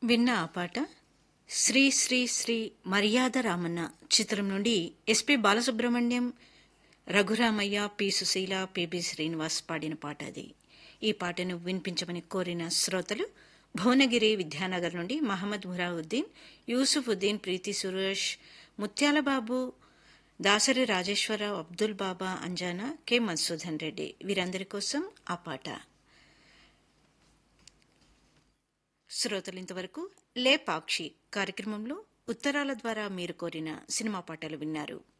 విన్న ఆ పాట శ్రీ శ్రీ శ్రీ మర్యాద రామన్న చిత్రం నుండి SP Balasubrahmanyam Raghuramaiah P Susheela PB Srinivas పాడిన పాట అది ఈ పాటను వినిపించమని కోరిన శ్రోతలు భువనగిరి విద్యానగర్ నుండి మహమ్మద్ మురావుద్దీన్ యూసుఫ్ ఉద్దీన్ ప్రీతి సురేష్ ముత్యాలబాబు దాసరి రాజేశ్వరరావు అబ్దుల్ బాబా అంజానా కె మధుసూదన్ రెడ్డి వీరందరి కోసం ఆ పాట శ్రోతలు ఇంతవరకు లే పాక్షి కార్యక్రమంలో ఉత్తరాల ద్వారా మీరు కోరిన సినిమా పాటలు విన్నారు